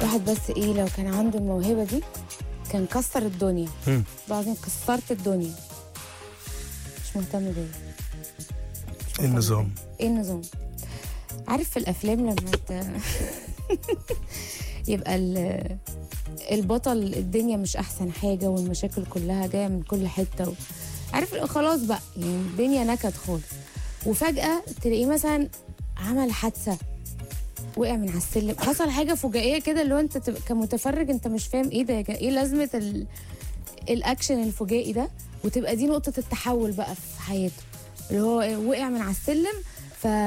الواحد بس ايه لو كان عنده الموهبه دي كان كسر الدنيا مم. بعدين كسرت الدنيا مش مهتم بيا مش إيه النظام ايه النظام عارف في الافلام لما ت... يبقى ال... البطل الدنيا مش احسن حاجه والمشاكل كلها جايه من كل حته و... عارف خلاص بقى يعني الدنيا نكد خالص وفجاه تلاقيه مثلا عمل حادثه وقع من على السلم حصل حاجه فجائيه كده اللي هو انت تبقى كمتفرج انت مش فاهم ايه ده يا جا- ايه لازمه ال... الاكشن الفجائي ده وتبقى دي نقطه التحول بقى في حياته اللي هو وقع من على السلم ف